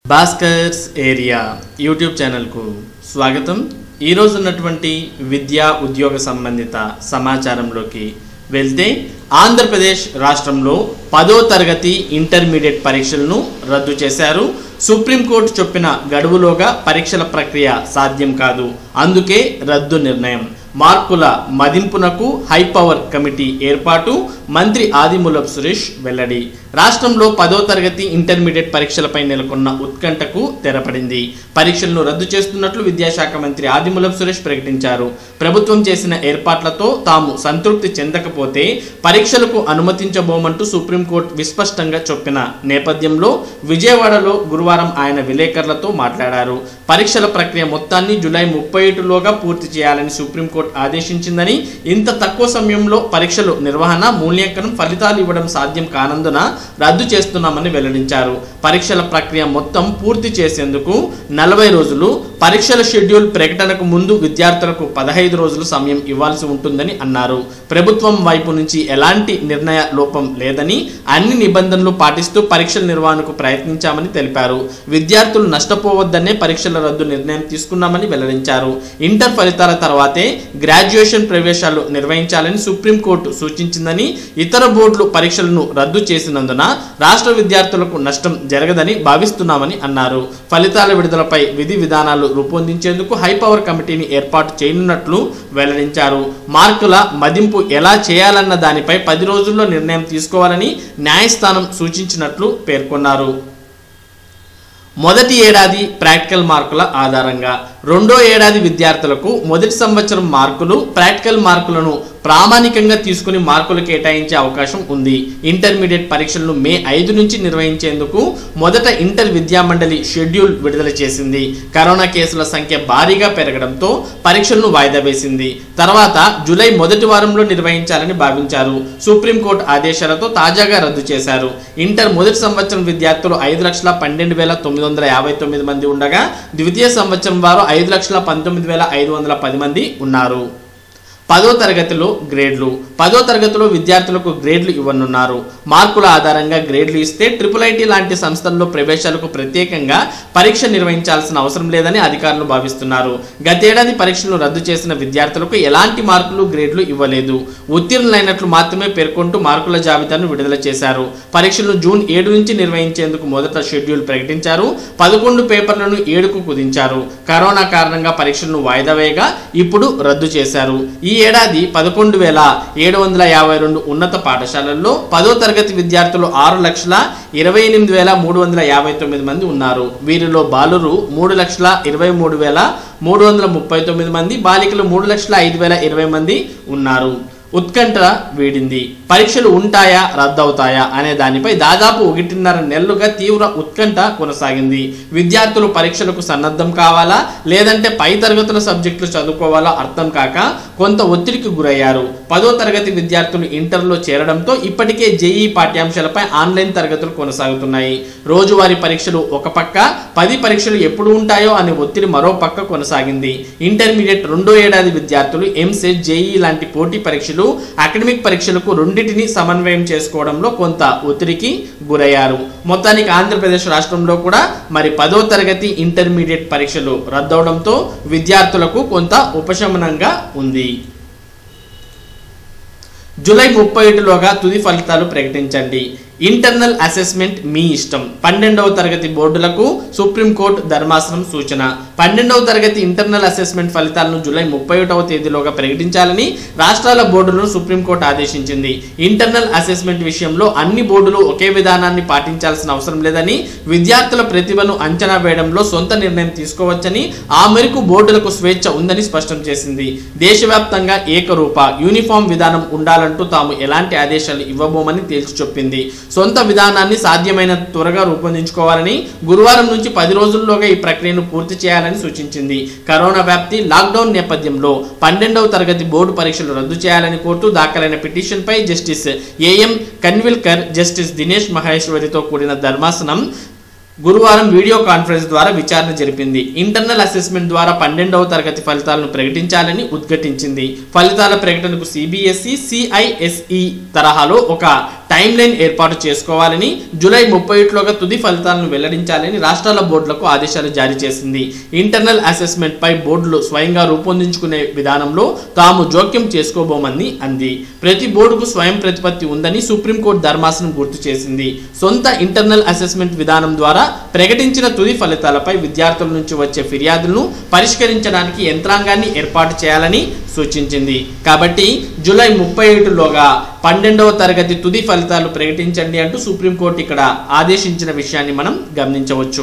Bhaskar's area YouTube ఛానల్కు స్వాగతం ఈరోజు ఉన్నటువంటి విద్యా ఉద్యోగ సంబంధిత సమాచారంలోకి వెళ్తే ఆంధ్రప్రదేశ్ రాష్ట్రంలో పదో తరగతి ఇంటర్మీడియట్ పరీక్షలను రద్దు చేశారు సుప్రీంకోర్టు చెప్పిన గడువులోగా పరీక్షల ప్రక్రియ సాధ్యం కాదు అందుకే రద్దు నిర్ణయం మార్కుల మదింపునకు హై పవర్ కమిటీ ఏర్పాటు మంత్రి ఆదిమూలపు సురేష్ వెల్లడి రాష్ట్రంలో పదో తరగతి ఇంటర్మీడియట్ పరీక్షలపై నెలకొన్న ఉత్కంఠకు తెరపడింది పరీక్షలను రద్దు చేస్తున్నట్లు విద్యాశాఖ మంత్రి ఆదిమూలపు సురేష్ ప్రకటించారు ప్రభుత్వం చేసిన ఏర్పాట్లతో తాము సంతృప్తి చెందకపోతే పరీక్షలకు అనుమతించబోమంటూ సుప్రీంకోర్టు విస్పష్టంగా చెప్పిన నేపథ్యంలో విజయవాడలో గురువారం ఆయన విలేకరులతో మాట్లాడారు పరీక్షల ప్రక్రియ మొత్తాన్ని జూలై ముప్పై ఒకటిలోగా పూర్తి చేయాలని సుప్రీంకోర్టు ఆదేశించిందని ఇంత తక్కువ సమయంలో పరీక్షలు నిర్వహణ మూల్యాంకనం ఫలితాలు ఇవ్వడం సాధ్యం కానందున రద్దు చేస్తున్నామని వెల్లడించారు పరీక్షల ప్రక్రియ మొత్తం పూర్తి చేసేందుకు నలభై రోజులు పరీక్షల షెడ్యూల్ ప్రకటనకు ముందు విద్యార్థులకు పదహైదు రోజులు సమయం ఇవ్వాల్సి ఉంటుందని అన్నారు ప్రభుత్వం వైపు నుంచి ఎలాంటి నిర్ణయ లోపం లేదని అన్ని నిబంధనలు పాటిస్తూ పరీక్షల నిర్వహణకు ప్రయత్నించామని తెలిపారు విద్యార్థులు నష్టపోవద్దనే పరీక్షల రద్దు నిర్ణయం తీసుకున్నామని వెల్లడించారు ఇంటర్ ఫలితాల తర్వాతే గ్రాడ్యుయేషన్ ప్రవేశాలు నిర్వహించాలని సుప్రీంకోర్టు సూచించిందని ఇతర బోర్డులు పరీక్షలను రద్దు చేసినందున రాష్ట్ర విద్యార్థులకు నష్టం జరగదని భావిస్తున్నామని అన్నారు ఫలితాల విడుదలపై విధి విధానాలు రూపొందించేందుకు హై పవర్ కమిటీని ఏర్పాటు చేయనున్నట్లు వెల్లడించారు మార్కుల మదింపు ఎలా చేయాలన్న దానిపై పది రోజుల్లో నిర్ణయం తీసుకోవాలని న్యాయస్థానం సూచించినట్లు పేర్కొన్నారు మొదటి ఏడాది ప్రాక్టికల్ మార్కుల ఆధారంగా రెండో ఏడాది విద్యార్థులకు మొదటి సంవత్సరం మార్కులు ప్రాక్టికల్ మార్కులను ప్రామాణికంగా తీసుకుని మార్కులు కేటాయించే అవకాశం ఉంది ఇంటర్మీడియట్ పరీక్షలను మే ఐదు నుంచి నిర్వహించేందుకు మొదట ఇంటర్ విద్యామండలి షెడ్యూల్ విడుదల చేసింది కరోనా కేసుల సంఖ్య భారీగా పెరగడంతో పరీక్షలను వాయిదా వేసింది తర్వాత జూలై మొదటి వారంలో నిర్వహించాలని భావించారు సుప్రీంకోర్టు ఆదేశాలతో తాజాగా రద్దు చేశారు ఇంటర్ మొదటి సంవత్సరం విద్యార్థులు ఐదు లక్షల పన్నెండు వేల తొమ్మిది వందల యాభై తొమ్మిది మంది ఉండగా ద్వితీయ సంవత్సరం వారు ఐదు లక్షల పంతొమ్మిది వేల ఐదు వందల పది మంది ఉన్నారు పదో తరగతిలో గ్రేడ్లు పదో తరగతిలో విద్యార్థులకు గ్రేడ్లు ఇవ్వనున్నారు మార్కుల ఆధారంగా గ్రేడ్లు ఇస్తే ట్రిపుల్ ఐటీ లాంటి సంస్థల్లో ప్రవేశాలకు ప్రత్యేకంగా పరీక్ష నిర్వహించాల్సిన అవసరం లేదని అధికారులు భావిస్తున్నారు గతేడాది పరీక్షలను రద్దు చేసిన విద్యార్థులకు ఎలాంటి మార్కులు గ్రేడ్లు ఇవ్వలేదు ఉత్తీర్ణులైనట్లు మాత్రమే పేర్కొంటూ మార్కుల జాబితాను విడుదల చేశారు పరీక్షలను జూన్ ఏడు నుంచి నిర్వహించేందుకు మొదట షెడ్యూల్ ప్రకటించారు పదకొండు పేపర్లను ఏడుకు కుదించారు కరోనా కారణంగా పరీక్షలను వాయిదా వేయగా ఇప్పుడు రద్దు చేశారు ఈ ఏడాది పదకొండు వేల ఏడు వందల యాభై రెండు ఉన్నత పాఠశాలల్లో పదో తరగతి విద్యార్థులు ఆరు లక్షల ఇరవై ఎనిమిది వేల మూడు వందల యాభై తొమ్మిది మంది ఉన్నారు వీరిలో బాలురు మూడు లక్షల ఇరవై మూడు వేల మూడు వందల ముప్పై తొమ్మిది మంది బాలికలు మూడు లక్షల ఐదు వేల ఇరవై మంది ఉన్నారు ఉత్కంఠ వీడింది పరీక్షలు ఉంటాయా రద్దవుతాయా అనే దానిపై దాదాపు ఒకటిన్నర నెలలుగా తీవ్ర ఉత్కంఠ కొనసాగింది విద్యార్థులు పరీక్షలకు సన్నద్ధం కావాలా లేదంటే పై తరగతుల సబ్జెక్టులు చదువుకోవాలా అర్థం కాక కొంత ఒత్తిడికి గురయ్యారు పదో తరగతి విద్యార్థులు ఇంటర్లో చేరడంతో ఇప్పటికే జేఈ పాఠ్యాంశాలపై ఆన్లైన్ తరగతులు కొనసాగుతున్నాయి రోజువారీ పరీక్షలు ఒక పక్క పది పరీక్షలు ఎప్పుడు ఉంటాయో అనే ఒత్తిడి మరో పక్క కొనసాగింది ఇంటర్మీడియట్ రెండో ఏడాది విద్యార్థులు ఎంసెట్ జేఈ లాంటి పోటీ పరీక్షలు అకాడమిక్ పరీక్షలకు రెండింటిని సమన్వయం చేసుకోవడంలో కొంత ఒత్తిడికి గురయ్యారు మొత్తానికి ఆంధ్రప్రదేశ్ రాష్ట్రంలో కూడా మరి పదో తరగతి ఇంటర్మీడియట్ పరీక్షలు రద్దవడంతో విద్యార్థులకు కొంత ఉపశమనంగా ఉంది జూలై ముప్పై ఒకటిలోగా తుది ఫలితాలు ప్రకటించండి ఇంటర్నల్ అసెస్మెంట్ మీ ఇష్టం పన్నెండవ తరగతి బోర్డులకు సుప్రీంకోర్టు ధర్మాసనం సూచన పన్నెండవ తరగతి ఇంటర్నల్ అసెస్మెంట్ ఫలితాలను జూలై ముప్పై ఒకటవ తేదీలోగా ప్రకటించాలని రాష్ట్రాల బోర్డులను సుప్రీంకోర్టు ఆదేశించింది ఇంటర్నల్ అసెస్మెంట్ విషయంలో అన్ని బోర్డులు ఒకే విధానాన్ని పాటించాల్సిన అవసరం లేదని విద్యార్థుల ప్రతిభను అంచనా వేయడంలో సొంత నిర్ణయం తీసుకోవచ్చని ఆ మేరకు బోర్డులకు స్వేచ్ఛ ఉందని స్పష్టం చేసింది దేశవ్యాప్తంగా ఏకరూప యూనిఫామ్ విధానం ఉండాలంటూ తాము ఎలాంటి ఆదేశాలు ఇవ్వబోమని తేల్చి చెప్పింది సొంత విధానాన్ని సాధ్యమైన త్వరగా రూపొందించుకోవాలని గురువారం నుంచి పది రోజుల్లోగా ఈ ప్రక్రియను పూర్తి చేయాలని సూచించింది కరోనా వ్యాప్తి లాక్డౌన్ నేపథ్యంలో పన్నెండవ తరగతి బోర్డు పరీక్షలు రద్దు చేయాలని కోరుతూ దాఖలైన పిటిషన్పై justice A M Khanwilkar justice Dinesh మహేశ్వరితో కూడిన ధర్మాసనం గురువారం వీడియో కాన్ఫరెన్స్ ద్వారా విచారణ జరిపింది ఇంటర్నల్ అసెస్మెంట్ ద్వారా పన్నెండవ తరగతి ఫలితాలను ప్రకటించాలని ఉద్ఘటించింది ఫలితాల ప్రకటనకు సిబిఎస్ఈ సిఐఎస్ఈ తరహాలో ఒక టైం లైన్ ఏర్పాటు చేసుకోవాలని జూలై ముప్పై ఒకటిలోగా తుది ఫలితాలను వెల్లడించాలని రాష్ట్రాల బోర్డులకు ఆదేశాలు జారీ చేసింది ఇంటర్నల్ అసెస్మెంట్ పై బోర్డులు స్వయంగా రూపొందించుకునే విధానంలో తాము జోక్యం చేసుకోబోమని అంది ప్రతి బోర్డుకు స్వయం ప్రతిపత్తి ఉందని సుప్రీంకోర్టు ధర్మాసనం గుర్తు చేసింది సొంత ఇంటర్నల్ అసెస్మెంట్ విధానం ద్వారా ప్రకటించిన తుది ఫలితాలపై విద్యార్థుల నుంచి వచ్చే ఫిర్యాదులను పరిష్కరించడానికి యంత్రాంగాన్ని ఏర్పాటు చేయాలని సూచించింది కాబట్టి జూలై ముప్పై ఏడులోగా పన్నెండవ తరగతి తుది ఫలితాలు ప్రకటించండి అంటూ సుప్రీంకోర్టు ఇక్కడ ఆదేశించిన విషయాన్ని మనం గమనించవచ్చు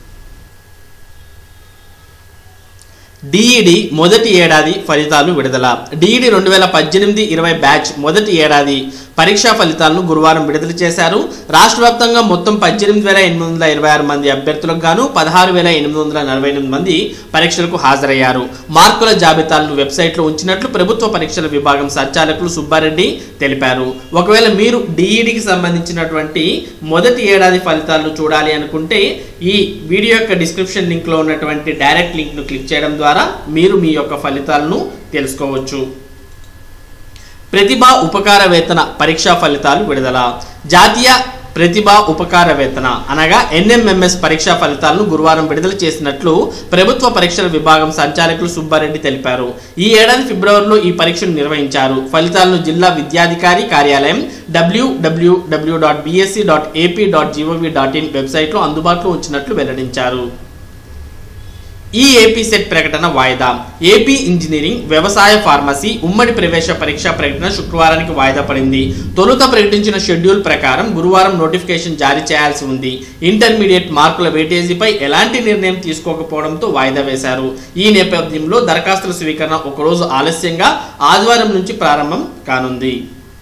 డిఈడి మొదటి ఏడాది ఫలితాలు విడుదల డిఈడి రెండు వేల పద్దెనిమిది ఇరవై బ్యాచ్ మొదటి ఏడాది పరీక్షా ఫలితాలను గురువారం విడుదల చేశారు రాష్ట్ర వ్యాప్తంగా మొత్తం పద్దెనిమిది వేల ఎనిమిది వందల ఇరవై ఆరు మంది అభ్యర్థులకు గాను పదహారు వేల ఎనిమిది వందల నలభై ఎనిమిది మంది పరీక్షలకు హాజరయ్యారు మార్కుల జాబితాలను వెబ్సైట్లో ఉంచినట్లు ప్రభుత్వ పరీక్షల విభాగం సంచాలకులు సుబ్బారెడ్డి తెలిపారు ఒకవేళ మీరు డిఈడికి సంబంధించినటువంటి మొదటి ఏడాది ఫలితాలను చూడాలి అనుకుంటే ఈ వీడియో యొక్క డిస్క్రిప్షన్ లింక్లో ఉన్నటువంటి డైరెక్ట్ లింక్ను క్లిక్ చేయడం ద్వారా మీరు మీ యొక్క ఫలితాలను తెలుసుకోవచ్చు ప్రతిభా ఉపకార వేతన పరీక్షా ఫలితాలు విడుదల జాతీయ ప్రతిభా ఉపకార వేతన అనగా ఎన్ఎంఎంఎస్ పరీక్షా ఫలితాలను గురువారం విడుదల చేసినట్లు ప్రభుత్వ పరీక్షల విభాగం సంచాలకులు సుబ్బారెడ్డి తెలిపారు ఈ ఏడాది ఫిబ్రవరిలో ఈ పరీక్షను నిర్వహించారు ఫలితాలను జిల్లా విద్యాధికారి కార్యాలయం W W W dot B S C dot A P dot G O V dot in వెబ్సైట్లో అందుబాటులో ఉంచినట్లు వెల్లడించారు ఈ ఏపీ సెట్ ప్రకటన వాయిదా ఏపీ ఇంజనీరింగ్ వ్యవసాయ ఫార్మసీ ఉమ్మడి ప్రవేశ పరీక్ష ప్రకటన శుక్రవారానికి వాయిదా పడింది తొలుత ప్రకటించిన షెడ్యూల్ ప్రకారం గురువారం నోటిఫికేషన్ జారీ చేయాల్సి ఉంది ఇంటర్మీడియట్ మార్కుల వెయిటేజీపై ఎలాంటి నిర్ణయం తీసుకోకపోవడంతో వాయిదా వేశారు ఈ నేపథ్యంలో దరఖాస్తుల స్వీకరణ ఒకరోజు ఆలస్యంగా ఆదివారం నుంచి ప్రారంభం కానుంది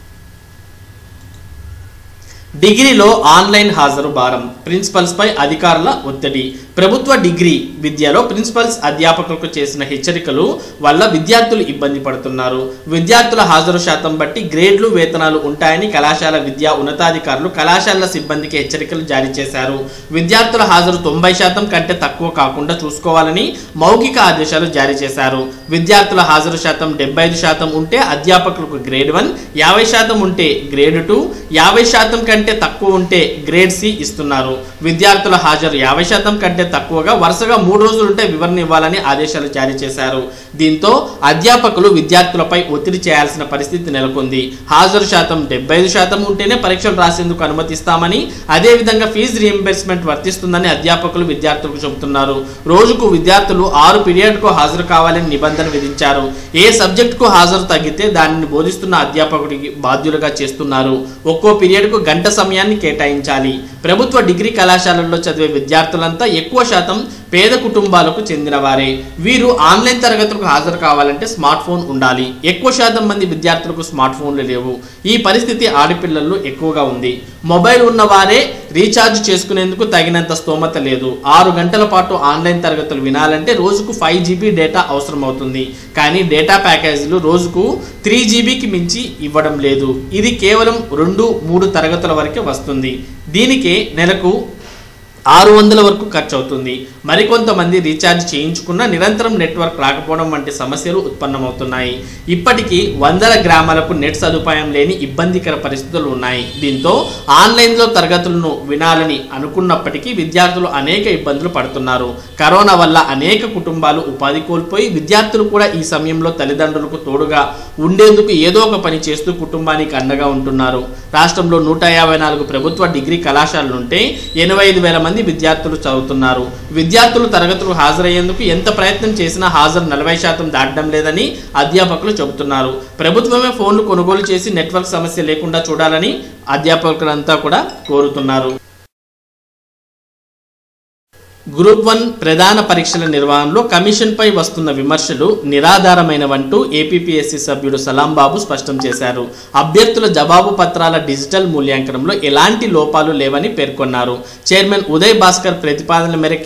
డిగ్రీలో ఆన్లైన్ హాజరు భారం ప్రిన్సిపల్స్ పై అధికారుల ఒత్తిడి ప్రభుత్వ డిగ్రీ విద్యలో ప్రిన్సిపల్స్ అధ్యాపకులకు చేసిన హెచ్చరికలు వల్ల విద్యార్థులు ఇబ్బంది పడుతున్నారు విద్యార్థుల హాజరు శాతం బట్టి గ్రేడ్లు వేతనాలు ఉంటాయని కళాశాల విద్యా ఉన్నతాధికారులు కళాశాలల సిబ్బందికి హెచ్చరికలు జారీ చేశారు విద్యార్థుల హాజరు తొంభై శాతం కంటే తక్కువ కాకుండా చూసుకోవాలని మౌఖిక ఆదేశాలు జారీ చేశారు విద్యార్థుల హాజరు శాతం డెబ్బై ఐదు శాతం ఉంటే అధ్యాపకులకు గ్రేడ్ వన్ యాభై శాతం ఉంటే గ్రేడ్ టూ యాభై శాతం కంటే తక్కువ ఉంటే గ్రేడ్ సి ఇస్తున్నారు విద్యార్థుల హాజరు యాభై శాతం కంటే తక్కువగా వరుసగా మూడు రోజులు ఉంటే వివరణ ఇవ్వాలని ఆదేశాలు జారీ చేశారు దీంతో అధ్యాపకులు విద్యార్థులపై ఒత్తిడి చేయాల్సిన పరిస్థితి నెలకొంది హాజరు శాతం డెబ్బై ఐదు శాతం ఉంటేనే పరీక్షలు రాసేందుకు అనుమతిస్తామని అదేవిధంగా ఫీజు రియంబర్స్మెంట్ వర్తిస్తుందని అధ్యాపకులు విద్యార్థులకు చెబుతున్నారు రోజుకు విద్యార్థులు ఆరు పీరియడ్కు హాజరు కావాలని నిబంధన విధించారు ఏ సబ్జెక్టుకు హాజరు తగ్గితే దానిని బోధిస్తున్న అధ్యాపకుడికి బాధ్యులుగా చేస్తున్నారు ఒక్కో పీరియడ్కు గంట సమయాన్ని కేటాయించాలి ప్రభుత్వ డిగ్రీ కళాశాలల్లో చదివే విద్యార్థులంతా ఎక్కువ శాతం పేద కుటుంబాలకు చెందిన వారే వీరు ఆన్లైన్ తరగతులకు హాజరు కావాలంటే స్మార్ట్ ఫోన్ ఉండాలి ఎక్కువ శాతం మంది విద్యార్థులకు స్మార్ట్ ఫోన్లు లేవు ఈ పరిస్థితి ఆడపిల్లల్లో ఎక్కువగా ఉంది మొబైల్ ఉన్న వారే రీఛార్జ్ చేసుకునేందుకు తగినంత స్తోమత లేదు ఆరు గంటల పాటు ఆన్లైన్ తరగతులు వినాలంటే రోజుకు ఫైవ్ జీబీ డేటా అవసరం అవుతుంది కానీ డేటా ప్యాకేజీలు రోజుకు త్రీ జీబీకి మించి ఇవ్వడం లేదు ఇది కేవలం రెండు మూడు తరగతుల వరకే వస్తుంది దీనికే నెలకు ఆరు వందల వరకు ఖర్చు అవుతుంది మరికొంతమంది రీఛార్జ్ చేయించుకున్న నిరంతరం నెట్వర్క్ రాకపోవడం వంటి సమస్యలు ఉత్పన్నమవుతున్నాయి ఇప్పటికీ వందల గ్రామాలకు నెట్ సదుపాయం లేని ఇబ్బందికర పరిస్థితులు ఉన్నాయి దీంతో ఆన్లైన్లో తరగతులను వినాలని అనుకున్నప్పటికీ విద్యార్థులు అనేక ఇబ్బందులు పడుతున్నారు కరోనా వల్ల అనేక కుటుంబాలు ఉపాధి కోల్పోయి విద్యార్థులు కూడా ఈ సమయంలో తల్లిదండ్రులకు తోడుగా ఉండేందుకు ఏదో ఒక పని చేస్తూ కుటుంబానికి అండగా ఉంటున్నారు రాష్ట్రంలో నూట యాభై నాలుగు ప్రభుత్వ డిగ్రీ కళాశాలలుంటే ఎనభై ఐదు వేల మంది విద్యార్థులు చదువుతున్నారు విద్యార్థులు తరగతులు హాజరయ్యేందుకు ఎంత ప్రయత్నం చేసినా హాజరు నలభై శాతం దాటడం లేదని అధ్యాపకులు చెబుతున్నారు ప్రభుత్వమే ఫోన్లు కొనుగోలు చేసి నెట్వర్క్ సమస్య లేకుండా చూడాలని అధ్యాపకులంతా కూడా కోరుతున్నారు గ్రూప్ వన్ ప్రధాన పరీక్షల నిర్వహణలో కమిషన్పై వస్తున్న విమర్శలు నిరాధారమైనవంటూ ఏపీపీఎస్సీ సభ్యుడు సలాం బాబు స్పష్టం చేశారు అభ్యర్థుల జవాబు పత్రాల డిజిటల్ మూల్యాంకనంలో ఎలాంటి లోపాలు లేవని పేర్కొన్నారు చైర్మన్ ఉదయ్ భాస్కర్ ప్రతిపాదన మేరకే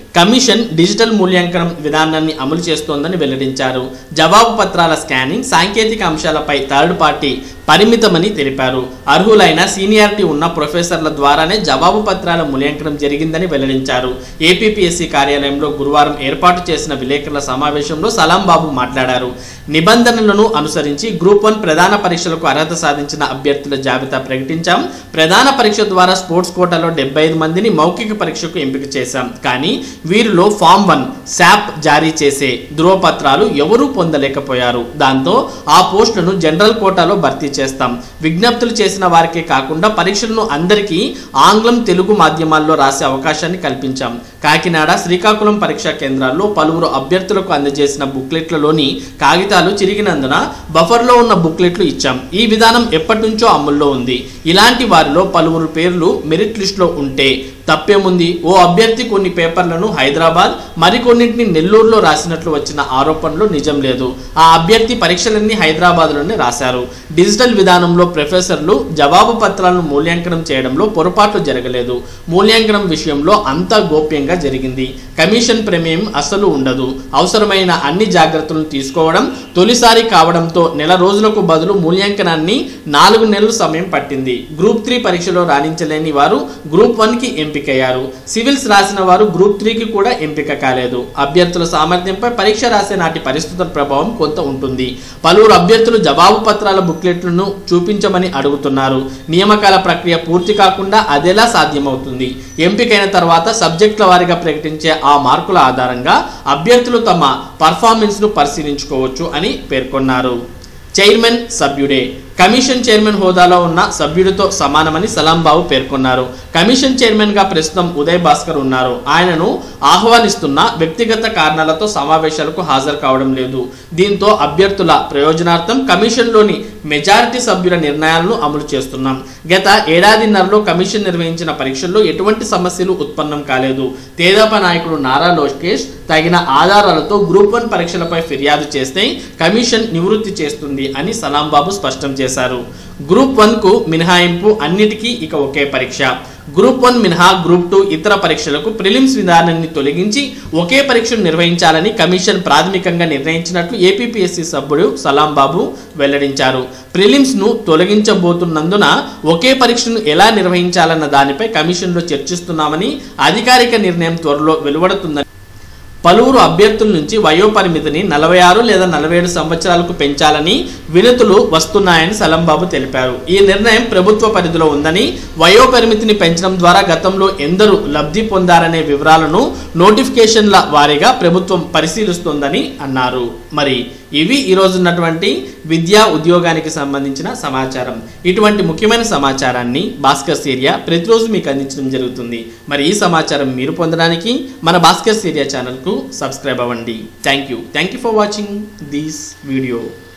కమిషన్ డిజిటల్ మూల్యాంకనం విధానాన్ని అమలు చేస్తోందని వెల్లడించారు జవాబు పత్రాల స్కానింగ్ సాంకేతిక అంశాలపై థర్డ్ పార్టీ పరిమితమని తెలిపారు అర్హులైన సీనియారిటీ ఉన్న ప్రొఫెసర్ల ద్వారానే జవాబు పత్రాల మూల్యాంకనం జరిగిందని వెల్లడించారు ఏపీపీఎస్సీ కార్యాలయంలో గురువారం ఏర్పాటు చేసిన విలేకరుల సమావేశంలో సలాం బాబు మాట్లాడారు నిబంధనలను అనుసరించి గ్రూప్ వన్ ప్రధాన పరీక్షలకు అర్హత సాధించిన అభ్యర్థుల జాబితా ప్రకటించాం ప్రధాన పరీక్ష ద్వారా స్పోర్ట్స్ కోటాలో డెబ్బై ఐదు మందిని మౌఖిక పరీక్షకు ఎంపిక చేశాం కానీ వీరిలో ఫామ్ వన్ శాప్ జారీ చేసే ధృవపత్రాలు ఎవరూ పొందలేకపోయారు దాంతో ఆ పోస్టులను జనరల్ కోటాలో భర్తీ చేస్తాం విజ్ఞప్తులు చేసిన వారికే కాకుండా పరీక్షలను అందరికీ ఆంగ్లం తెలుగు మాధ్యమాల్లో రాసే అవకాశాన్ని కల్పించాం కాకినాడ శ్రీకాకుళం పరీక్షా కేంద్రాల్లో పలువురు అభ్యర్థులకు అందజేసిన బుక్లెట్లలోని కాగితాలు చిరిగినందున బఫర్లో ఉన్న బుక్లెట్లు ఇచ్చాం ఈ విధానం ఎప్పటి నుంచో అమల్లో ఉంది ఇలాంటి వారిలో పలువురు పేర్లు మెరిట్ లిస్టులో ఉంటే తప్పేముంది ఓ అభ్యర్థి కొన్ని పేపర్లను హైదరాబాద్ మరికొన్నింటిని నెల్లూరులో రాసినట్లు వచ్చిన ఆరోపణలు నిజం లేదు ఆ అభ్యర్థి పరీక్షలన్నీ హైదరాబాద్లోనే రాశారు డిజిటల్ విధానంలో ప్రొఫెసర్లు జవాబు పత్రాలను మూల్యాంకనం చేయడంలో పొరపాట్లు జరగలేదు మూల్యాంకనం విషయంలో అంతా గోప్యంగా జరిగింది కమిషన్ ప్రమేయం అసలు ఉండదు అవసరమైన అన్ని జాగ్రత్తలను తీసుకోవడం తొలిసారి కావడంతో నెల రోజులకు బదులు మూల్యాంకనాన్ని నాలుగు నెలలు సమయం పట్టింది గ్రూప్ త్రీ పరీక్షలో రాణించలేని వారు గ్రూప్ వన్కి ఎంపికయ్యారు సివిల్స్ రాసిన వారు గ్రూప్ త్రీకి కూడా ఎంపిక కాలేదు అభ్యర్థుల సామర్థ్యంపై పరీక్ష రాసే నాటి పరిస్థితుల ప్రభావం కొంత ఉంటుంది పలువురు అభ్యర్థులు జవాబు పత్రాల బుక్లెట్లను చూపించమని అడుగుతున్నారు నియామకాల ప్రక్రియ పూర్తి కాకుండా అదెలా సాధ్యమవుతుంది ఎంపికైన తర్వాత సబ్జెక్టుల వారీగా ప్రకటించే ఆ మార్కుల ఆధారంగా అభ్యర్థులు తమ పర్ఫార్మెన్స్ను పరిశీలించుకోవచ్చు అని పేర్కొన్నారు చైర్మన్ సభ్యుడే కమిషన్ చైర్మన్ హోదాలో ఉన్న సభ్యుడితో సమానమని సలాంబాబు పేర్కొన్నారు కమిషన్ చైర్మన్గా ప్రస్తుతం ఉదయ్ భాస్కర్ ఉన్నారు ఆయనను ఆహ్వానిస్తున్న వ్యక్తిగత కారణాలతో సమావేశాలకు హాజరు కావడం లేదు దీంతో అభ్యర్థుల ప్రయోజనార్థం కమిషన్లోని మెజారిటీ సభ్యుల నిర్ణయాలను అమలు చేస్తున్నాం గత ఏడాదిన్నరలో కమిషన్ నిర్వహించిన పరీక్షల్లో ఎటువంటి సమస్యలు ఉత్పన్నం కాలేదు తేదాప నాయకుడు నారా లోకేష్ తగిన ఆధారాలతో గ్రూప్ వన్ పరీక్షలపై ఫిర్యాదు చేస్తే కమిషన్ నివృత్తి చేస్తుంది అని సలాంబాబు స్పష్టం చేశారు గ్రూప్ వన్కు మినహాయింపు అన్నిటికీ ఇక ఒకే పరీక్ష గ్రూప్ వన్ మినహా గ్రూప్ టూ ఇతర పరీక్షలకు ప్రిలిమ్స్ విధానాన్ని తొలగించి ఒకే పరీక్షను నిర్వహించాలని కమిషన్ ప్రాథమికంగా నిర్ణయించినట్లు ఏపీపీఎస్సీ సభ్యుడు సలాం బాబు వెల్లడించారు ప్రిలిమ్స్ను తొలగించబోతున్నందున ఒకే పరీక్షను ఎలా నిర్వహించాలన్న దానిపై కమిషన్లో చర్చిస్తున్నామని అధికారిక నిర్ణయం త్వరలో వెలువడుతుందని పలువురు అభ్యర్థుల నుంచి వయోపరిమితిని నలభై ఆరు లేదా నలభై ఏడు సంవత్సరాలకు పెంచాలని వినతులు వస్తున్నాయని సలంబాబు తెలిపారు ఈ నిర్ణయం ప్రభుత్వ పరిధిలో ఉందని వయోపరిమితిని పెంచడం ద్వారా గతంలో ఎందరు లబ్ధి పొందారనే వివరాలను నోటిఫికేషన్ల వారీగా ప్రభుత్వం పరిశీలిస్తోందని అన్నారు మరి ఇవి ఈరోజు ఉన్నటువంటి విద్యా ఉద్యోగానికి సంబంధించిన సమాచారం ఇటువంటి ముఖ్యమైన సమాచారాన్ని భాస్కర్ సీరియా ప్రతిరోజు మీకు అందించడం జరుగుతుంది మరి ఈ సమాచారం మీరు పొందడానికి మన భాస్కర్ సీరియా ఛానల్కు సబ్స్క్రైబ్ అవ్వండి thank you thank you for watching this video